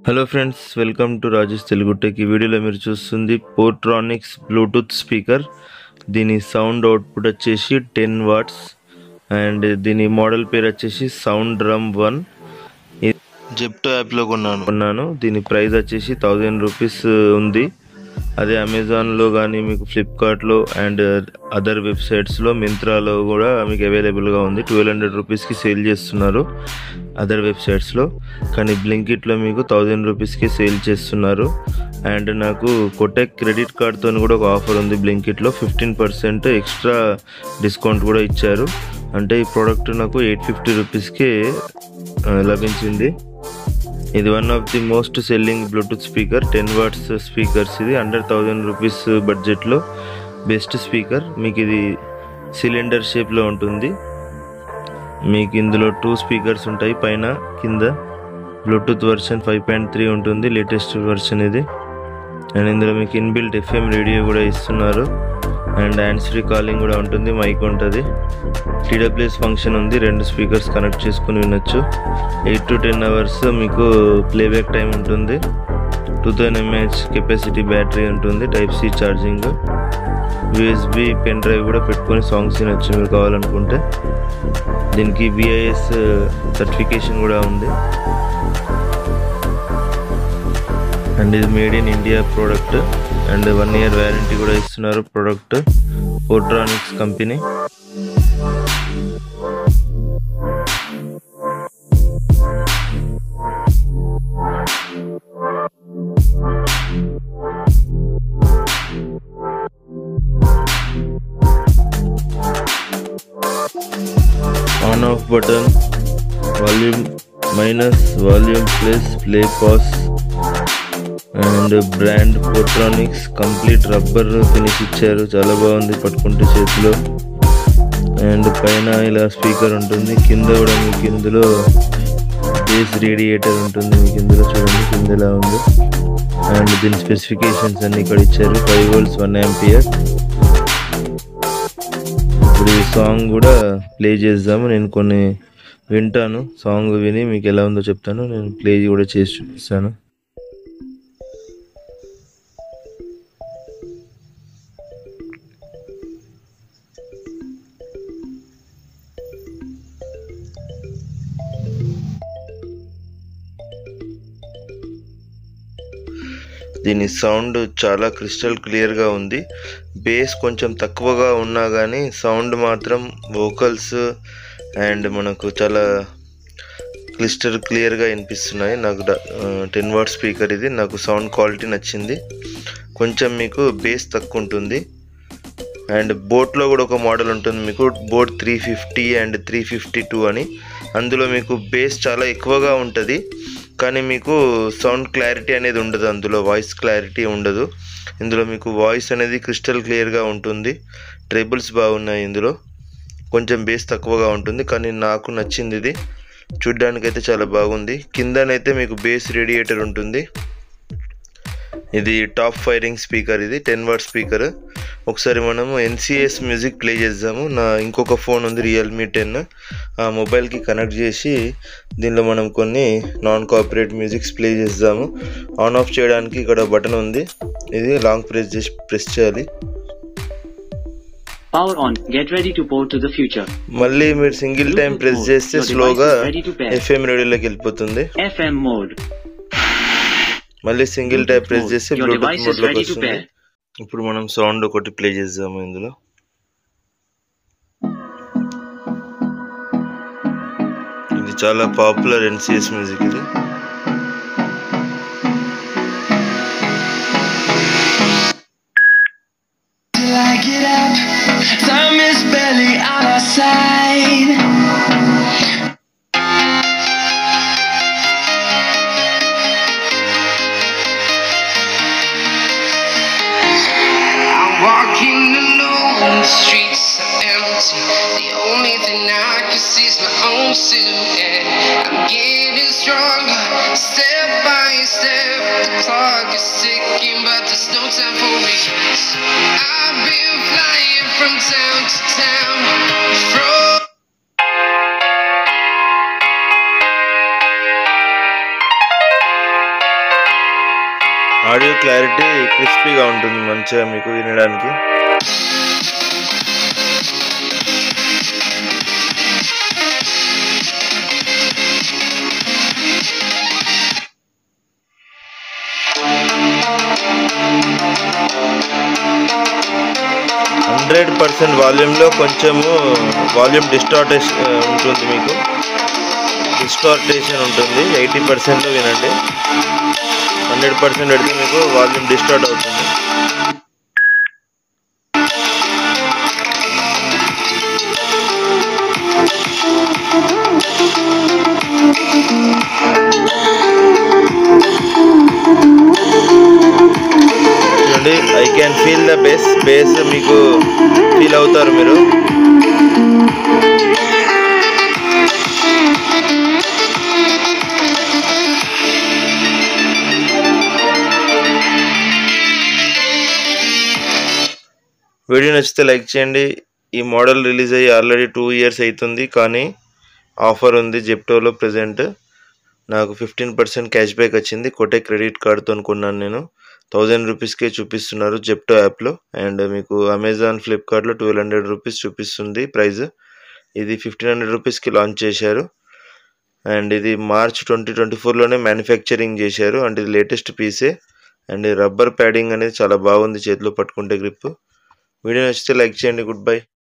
Hello friends welcome to Rajesh Telugu tech ఈ వీడియోలో మీరు చూస్తుంది పోర్ట్రానిక్స్ బ్లూటూత్ స్పీకర్ దీని సౌండ్ అవుట్పుట్ వచ్చేసి టెన్ వాట్స్ అండ్ దీని మోడల్ పేరు వచ్చేసి సౌండ్ డ్రమ్ వన్ జెప్టో యాప్లో కొన్నాను కొన్నాను దీని ప్రైస్ వచ్చేసి థౌజండ్ రూపీస్ ఉంది అదే అమెజాన్లో కానీ మీకు ఫ్లిప్కార్ట్లో అండ్ అదర్ వెబ్సైట్స్లో మింత్రాలో కూడా మీకు అవైలబుల్గా ఉంది ట్వెల్వ్ హండ్రెడ్ రూపీస్కి సేల్ చేస్తున్నారు అదర్ వెబ్సైట్స్లో కానీ బ్లింకిట్లో మీకు థౌజండ్ రూపీస్కి సేల్ చేస్తున్నారు అండ్ నాకు కొటెక్ క్రెడిట్ కార్డ్తో కూడా ఒక ఆఫర్ ఉంది బ్లింకిట్లో ఫిఫ్టీన్ పర్సెంట్ ఎక్స్ట్రా డిస్కౌంట్ కూడా ఇచ్చారు అంటే ఈ ప్రోడక్ట్ నాకు ఎయిట్ ఫిఫ్టీ రూపీస్కే లభించింది ఇది one of the most selling Bluetooth speaker ten watts speakers ఇది అండర్ థౌజండ్ రూపీస్ బడ్జెట్లో బెస్ట్ స్పీకర్ మీకు ఇది సిలిండర్ షేప్లో ఉంటుంది మీకు ఇందులో టూ స్పీకర్స్ ఉంటాయి పైన కింద Bluetooth version five point three ఉంటుంది లేటెస్ట్ వర్షన్ ఇది అండ్ ఇందులో మీకు ఇన్బిల్ట్ ఎఫ్ఎం రేడియో కూడా ఇస్తున్నారు అండ్ హ్యాండ్స్ ఫ్రీ కాలింగ్ కూడా ఉంటుంది మైక్ ఉంటుంది టీడబ్ల్యూఎస్ ఫంక్షన్ ఉంది రెండు స్పీకర్స్ కనెక్ట్ చేసుకుని వినొచ్చు ఎయిట్ టు టెన్ అవర్స్ మీకు ప్లేబ్యాక్ టైం ఉంటుంది two thousand mAh capacity battery ఉంటుంది type C charging USB pen drive కూడా పెట్టుకొని సాంగ్స్ వినొచ్చు మీరు కావాలనుకుంటే దీనికి విఐఎస్ సర్టిఫికేషన్ కూడా ఉంది అండ్ ఇది made in India product and one year warranty కూడా ఇస్తున్నారు product Portronics company on off button volume minus volume plus play pause and brand Portronics complete rubber finish ఇచ్చారు చాలా బాగుంది పట్టుకుంటే చేతిలో అండ్ పైన ఇలా స్పీకర్ ఉంటుంది కింద కూడా మీకు ఇందులో బేస్ రేడియేటర్ ఉంటుంది మీకు ఇందులో చూడండి కింద ఇలా ఉంది అండ్ దీని స్పెసిఫికేషన్స్ అన్ని ఇక్కడ ఇచ్చారు ఫైవ్ వోల్ట్స్ వన్ ఎంపియర్ ఇప్పుడు ఈ సాంగ్ కూడా ప్లే చేద్దాము నేను కొన్ని వింటాను సాంగ్ విని మీకు ఎలా ఉందో చెప్తాను నేను ప్లే కూడా చేసి చూపిస్తాను దీని సౌండ్ చాలా క్రిస్టల్ క్లియర్గా ఉంది బేస్ కొంచెం తక్కువగా ఉన్నా కానీ సౌండ్ మాత్రం వోకల్స్ అండ్ మనకు చాలా క్లిస్టర్ క్లియర్గా వినిపిస్తున్నాయి నాకు టెన్ వాట్ స్పీకర్ ఇది నాకు సౌండ్ క్వాలిటీ నచ్చింది కొంచెం మీకు బేస్ తక్కువ ఉంటుంది అండ్ బోట్లో కూడా ఒక మోడల్ ఉంటుంది మీకు boAt three fifty and three fifty two అని అందులో మీకు బేస్ చాలా ఎక్కువగా ఉంటుంది కానీ మీకు సౌండ్ క్లారిటీ అనేది ఉండదు అందులో వాయిస్ క్లారిటీ ఉండదు ఇందులో మీకు వాయిస్ అనేది క్రిస్టల్ క్లియర్గా ఉంటుంది ట్రేబుల్స్ బాగున్నాయి ఇందులో కొంచెం బేస్ తక్కువగా ఉంటుంది కానీ నాకు నచ్చింది ఇది చూడ్డానికైతే చాలా బాగుంది కిందనైతే మీకు బేస్ రేడియేటర్ ఉంటుంది ఇది టాప్ ఫైరింగ్ స్పీకర్ ఇది టెన్ వాట్ స్పీకర్ ఒకసారి మనము ఎన్సిఎస్ మ్యూజిక్ ప్లే చేద్దాము నా ఇంకొక ఫోన్ ఉంది రియల్మీ టెన్ ఆ మొబైల్కి కనెక్ట్ చేసి దీనిలో మనం కొన్ని నాన్ కాపరేట్ మ్యూజిక్స్ ప్లే చేద్దాము ఆన్ ఆఫ్ చేయడానికి ఇక్కడ బటన్ ఉంది ఇది లాంగ్ ప్రెస్ చేసి ప్రెస్ చేయాలి Power on. Get ready to port to the future. మళ్ళీ మీరు సింగిల్ టైం ప్రెస్ చేస్తే Your device స్లోగా is ready to pair. FM రేడియోలోకి వెళ్ళిపోతుంది FM mode. మళ్ళీ సింగిల్ టైప్ ప్రెస్ mode. చేస్తే Your బ్లూటూత్ device is మోడ్లోకి ready to వస్తుంది pair. ఇప్పుడు మనం సౌండ్ ఒకటి ప్లే చేద్దాము ఇందులో ఇది చాలా పాపులర్ ఎన్సిఎస్ మ్యూజిక్ ఇది till I get up. Time is barely on our side. I'm walking alone, the streets are empty. The only thing I can see is my own silhouette. I'm getting stronger, step by step. The clock is ticking, but there's no time for regrets. I've been flying from town to town, from audio clarity క్రిస్పీగా ఉంటుంది మంచిగా మీకు వినడానికి hundred percent వాల్యూమ్లో కొంచెము volume డిస్టార్టేషన్ ఉంటుంది మీకు డిస్టార్టేషన్ ఉంటుంది ఎయిటీ పర్సెంట్లో వినండి హండ్రెడ్ పర్సెంట్ పెడితే మీకు వాల్యూమ్ డిస్టార్ట్ అవుతుంది చూడండి I can feel the bass bass మీకు ఫీల్ అవుతారు మీరు వీడియో నచ్చితే లైక్ చేయండి ఈ మోడల్ రిలీజ్ అయ్యి ఆల్రెడీ టూ ఇయర్స్ అవుతుంది కానీ ఆఫర్ ఉంది జెప్టోలో ప్రజెంట్ నాకు ఫిఫ్టీన్ పర్సెంట్ క్యాష్ బ్యాక్ వచ్చింది కొట్టే క్రెడిట్ కార్డ్తో కొన్నాను నేను థౌజండ్ రూపీస్కే చూపిస్తున్నారు జెప్టో యాప్లో అండ్ మీకు అమెజాన్ ఫ్లిప్కార్ట్లో ట్వెల్వ్ హండ్రెడ్ రూపీస్ చూపిస్తుంది ప్రైస్ ఇది ఫిఫ్టీన్ హండ్రెడ్ రూపీస్కి లాంచ్ చేశారు అండ్ ఇది మార్చ్ ట్వంటీ ట్వంటీ ఫోర్లోనే మ్యానుఫ్యాక్చరింగ్ చేశారు అండ్ ఇది లేటెస్ట్ పీసే అండ్ రబ్బర్ ప్యాడింగ్ అనేది చాలా బాగుంది చేతిలో పట్టుకుంటే గ్రిప్ వీడియో నచ్చితే లైక్ చేయండి గుడ్ బై